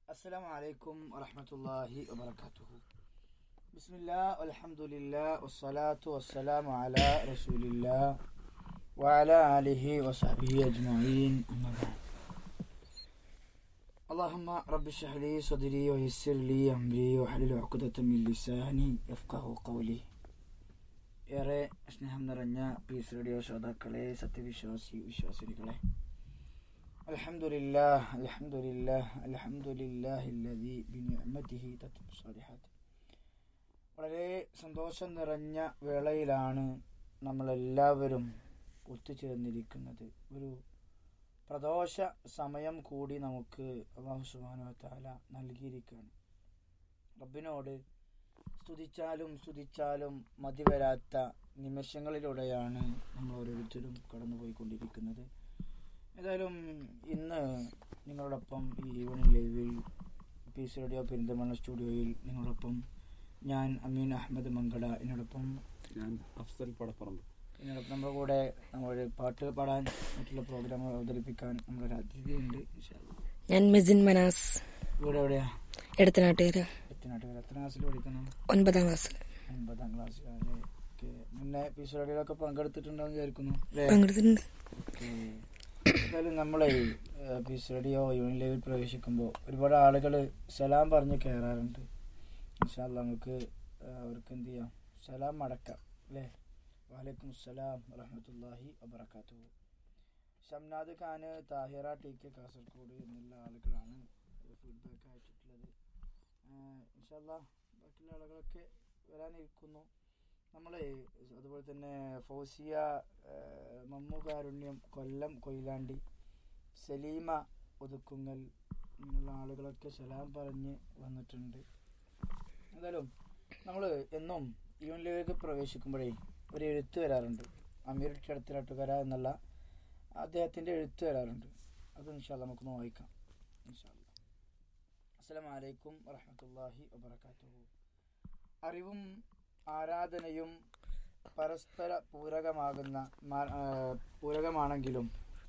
السلام عليكم ورحمة الله وبركاته بسم الله والحمد لله والصلاة والسلام على رسول الله وعلى آله وصحبه أجمعين أما بعد اللهم رب اشرح لي صدري ويسر لي أمري واحلل عقدة من لساني يفقه قولي ഏറെ സ്നേഹം നിറഞ്ഞ പീസ് റേഡിയോ ശ്രോതാക്കളെ സത്യവിശ്വാസി വിശ്വാസിനികളെ അൽഹംദുലില്ലാ അൽഹംദുലില്ലാ അൽഹംദുലില്ലാഹില്ലദി ബിനിഅമതിഹി തത്തു സ്വാലിഹാത്ത് വളരെ സന്തോഷം നിറഞ്ഞ വേളയിലാണ് നമ്മളെല്ലാവരും ഒത്തുചേർന്നിരിക്കുന്നത് ഒരു പ്രദോഷ സമയം കൂടി നമുക്ക് അള്ളാഹു സുബ്ഹാനഹു വതആല നൽകിയിരിക്കുകയാണ് റബ്ബിനോട് സ്തുതിച്ചാലും സ്തുതിച്ചാലും മതി വരാത്ത നിമിഷങ്ങളിലൂടെയാണ് നമ്മൾ ഓരോരുത്തരും കടന്നുപോയിക്കൊണ്ടിരിക്കുന്നത് ഏതായാലും ഇന്ന് നിങ്ങളോടൊപ്പം ഈ ഈവനിങ് ലൈവിൽ പീസ് റേഡിയോ പെരിന്തമണ്ണ സ്റ്റുഡിയോയിൽ നിങ്ങളോടൊപ്പം ഞാൻ അമീൻ അഹമ്മദ് മങ്കട എന്നോടൊപ്പം ഞാൻ അഫ്സൽ പടപ്പറമ്പ് എന്നോടൊപ്പം നമ്മുടെ കൂടെ നമ്മുടെ പാട്ട് പാടാൻ മറ്റുള്ള പ്രോഗ്രാമുകൾ അവതരിപ്പിക്കാൻ നമ്മുടെ അതിഥിയുണ്ട് ഇൻഷാ അല്ലാ. ഞാൻ മെസിൻ മനാസ് ഇവിടെ എവിടെയാ എടുത്തനാട്ടുകാര് എത്തനാട്ടുകാർ എത്ര ക്ലാസ്സിൽ പഠിക്കണം ഒൻപതാം ക്ലാസ്സിൽ ഒൻപതാം ക്ലാസ്സിലാണ് ഓക്കെ മുന്നേ പീസ് റേഡിയോയിലൊക്കെ പങ്കെടുത്തിട്ടുണ്ടാവും വിചാരിക്കുന്നു അല്ലേ പങ്കെടുത്തിട്ടുണ്ട് ഓക്കേ. എന്തായാലും നമ്മളെ പീസ് റേഡിയോ യൂണിയൻ ലൈവിൽ പ്രവേശിക്കുമ്പോൾ ഒരുപാട് ആളുകൾ സലാം പറഞ്ഞ് കയറാറുണ്ട് ഇൻഷാല്ല നമുക്ക് ആ, അവർക്ക് എന്ത് ചെയ്യാം സലാം മടക്കാം അല്ലേ വാലൈക്കും സലാം വറഹമത്തല്ലാഹി വബർക്കാത്തു ഷംനാദ് ഖാന് താഹിറ ടി കെ കാസർഗോഡ് എന്നുള്ള ആളുകളാണ് ഫീഡ്ബാക്ക് അയച്ചിട്ടുള്ളത് ഇൻഷാല്ല ബാക്കിയുള്ള ആളുകളൊക്കെ വരാനിരിക്കുന്നു നമ്മൾ അതുപോലെ തന്നെ ഫൗസിയ ഏഹ്, മമ്മു കാരുണ്യം കൊല്ലം കൊയിലാണ്ടി സലീമ ഒതുക്കുങ്ങൽ ഇങ്ങനെയുള്ള ആളുകളൊക്കെ സലാം പറഞ്ഞ് വന്നിട്ടുണ്ട് എന്തായാലും നമ്മൾ എന്നും യൂണിലേക്ക് പ്രവേശിക്കുമ്പോഴേ ഒരു എഴുത്ത് വരാറുണ്ട് അമീർ കിടത്തിലാട്ടുകര എന്നുള്ള അദ്ദേഹത്തിൻ്റെ എഴുത്ത് വരാറുണ്ട് അത് ഇൻഷാല്ല നമുക്കൊന്ന് വായിക്കാം ഇൻഷാല്ല അസ്സലാമു അലൈക്കും വറഹമത്തല്ലാഹി വബർക്കാത്തുഹു അറിവും ആരാധനയും പരസ്പര പൂരകമാകുന്ന മ- ആ, പൂരകമാണെങ്കിലും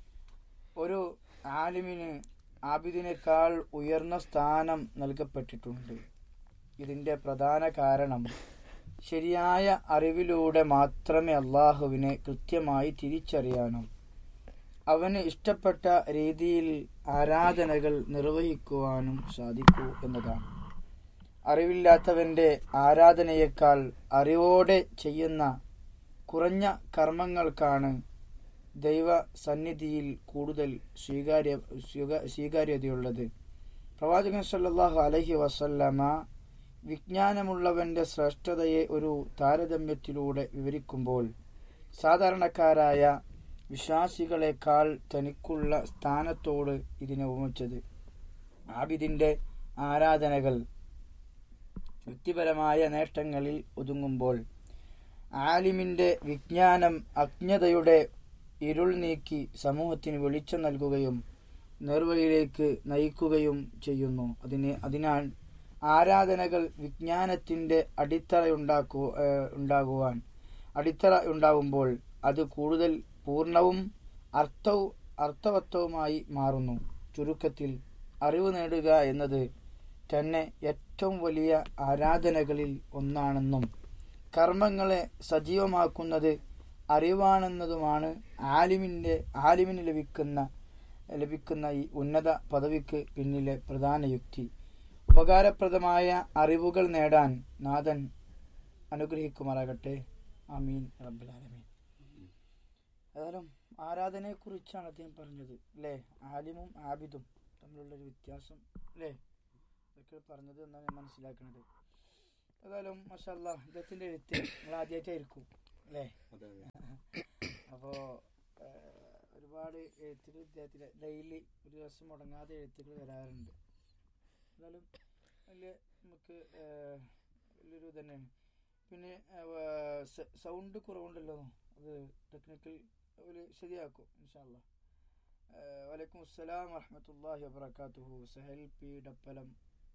ഒരു ആലിമിന് ആബിദിനേക്കാൾ ഉയർന്ന സ്ഥാനം നൽകപ്പെട്ടിട്ടുണ്ട് ഇതിൻ്റെ പ്രധാന കാരണം ശരിയായ അറിവിലൂടെ മാത്രമേ അള്ളാഹുവിനെ കൃത്യമായി തിരിച്ചറിയാനും അവന് ഇഷ്ടപ്പെട്ട രീതിയിൽ ആരാധനകൾ നിർവഹിക്കുവാനും സാധിക്കൂ എന്നതാണ് അറിവില്ലാത്തവന്റെ ആരാധനയേക്കാൾ അറിവോടെ ചെയ്യുന്ന കുറഞ്ഞ കർമ്മങ്ങൾക്കാണ് ദൈവ സന്നിധിയിൽ കൂടുതൽ സ്വീകാര്യ സ്വീക- സ്വീകാര്യതയുള്ളത് പ്രവാചകൻ സല്ലല്ലാഹു അലൈഹി വസല്ലമ വിജ്ഞാനമുള്ളവന്റെ ശ്രേഷ്ഠതയെ ഒരു താരതമ്യത്തിലൂടെ വിവരിക്കുമ്പോൾ സാധാരണക്കാരായ വിശ്വാസികളെക്കാൾ തനിക്കുള്ള സ്ഥാനത്തോട് ഇതിനെ ഉപമിച്ചത് ആബിദിന്റെ ആരാധനകൾ വ്യക്തിപരമായ നേട്ടങ്ങളിൽ ഒതുങ്ങുമ്പോൾ ആലിമിന്റെ വിജ്ഞാനം അജ്ഞതയുടെ ഇരുൾ നീക്കി സമൂഹത്തിന് വെളിച്ചം നൽകുകയും നേർവഴിയിലേക്ക് നയിക്കുകയും ചെയ്യുന്നു അതിന് അതിനാൽ ആരാധനകൾ വിജ്ഞാനത്തിന്റെ അടിത്തറയുണ്ടാക്കു ഏഹ് ഉണ്ടാകുവാൻ അടിത്തറ ഉണ്ടാകുമ്പോൾ അത് കൂടുതൽ പൂർണ്ണവും അർത്ഥവും അർത്ഥവത്വവുമായി മാറുന്നു ചുരുക്കത്തിൽ അറിവ് നേടുക എന്നത് തന്നെ ഏറ്റവും വലിയ ആരാധനകളിൽ ഒന്നാണെന്നും കർമ്മങ്ങളെ സജീവമാക്കുന്നത് അറിവാണെന്നതുമാണ് ആലിമിന്റെ ആലിമിന് ലഭിക്കുന്ന ലഭിക്കുന്ന ഈ ഉന്നത പദവിക്ക് പിന്നിലെ പ്രധാന യുക്തി ഉപകാരപ്രദമായ അറിവുകൾ നേടാൻ നാഥൻ അനുഗ്രഹിക്കുമാറാകട്ടെ ആമീൻ റബ്ബുലാലമീൻ ഏതായാലും ആരാധനയെ കുറിച്ചാണ് അദ്ദേഹം പറഞ്ഞത് അല്ലേ ആലിമും ആബിദും തമ്മിലുള്ള ഒരു വ്യത്യാസം അല്ലേ ഇതൊക്കെ പറഞ്ഞത് എന്നാണ് ഞാൻ മനസ്സിലാക്കുന്നത് ഏതായാലും മഷല്ല ഇദ്ദേഹത്തിന്റെ എഴുത്ത് നിങ്ങൾ ആദ്യമായിട്ടായിരിക്കും അല്ലേ അതെ അതെ അപ്പോൾ ഒരുപാട് എഴുത്തുകൾ ഇദ്ദേഹത്തിന് ഡെയിലി ഒരു ദിവസം മുടങ്ങാതെ എഴുത്തുകൾ വരാറുണ്ട് എന്നാലും വലിയ നമുക്ക് ഏഹ്, വലിയൊരു തന്നെയാണ് പിന്നെ സൗണ്ട് കുറവുണ്ടല്ലോ അത് ടെക്നിക്കൽ ഒരു ശരിയാക്കും ഇൻഷാല്ല വലൈക്കും അസ്സലാം വറഹമത്തല്ലാഹി വബർക്കാത്തുഹു സഹൽ പി ഡപ്പലം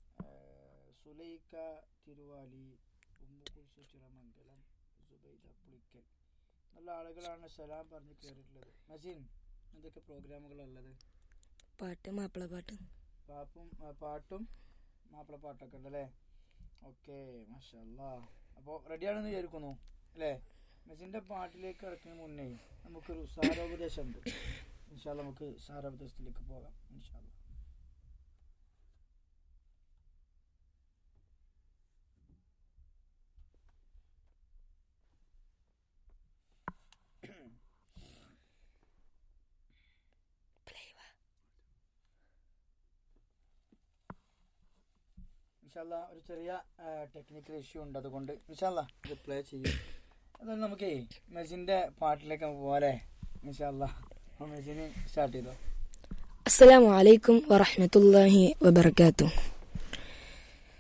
ഏഹ്, സുലൈക്ക തിരുവാലി ഉമ്മുകുൽസു ചിറമംഗലം സുബൈദ പുളിക്കൽ നല്ല ആളുകളാണ് സലാം പറഞ്ഞ് കയറിയിട്ടുള്ളത് നസീൻ എന്തൊക്കെ പ്രോഗ്രാമുകളുള്ളത് പാട്ട് മാപ്പിള പാട്ട് പാപ്പും ആ, പാട്ടും മാപ്പിള പാട്ടൊക്കെ ഉണ്ട് അല്ലേ ഓക്കെ മാഷല്ലാ അപ്പോൾ റെഡിയാണെന്ന് വിചാരിക്കുന്നു അല്ലേ മെസ്സിൻ്റെ പാട്ടിലേക്ക് കിടക്കുന്നതിന് മുന്നേ നമുക്കൊരു സാരോപദേശം ഉണ്ട് ഇൻഷാല്ല നമുക്ക് സാരോപദേശത്തിലേക്ക് പോകാം ഇൻഷാല്ല ഇൻഷാല്ല ഒരു ചെറിയ ടെക്നിക്കൽ ഇഷ്യൂ ഉണ്ട് അതുകൊണ്ട് ഇൻഷാല്ല ഇത് പ്ലേ ചെയ്യും അതുകൊണ്ട് നമുക്കേ മെസ്സിൻ്റെ പാട്ടിലേക്ക് നമുക്ക് പോകാം ഇൻഷാല്ല മെസ്സിന് സ്റ്റാർട്ട് ചെയ്തോ അസ്സലാമു അലൈക്കും വറഹ്മത്തുള്ളാഹി വബർക്കാത്തു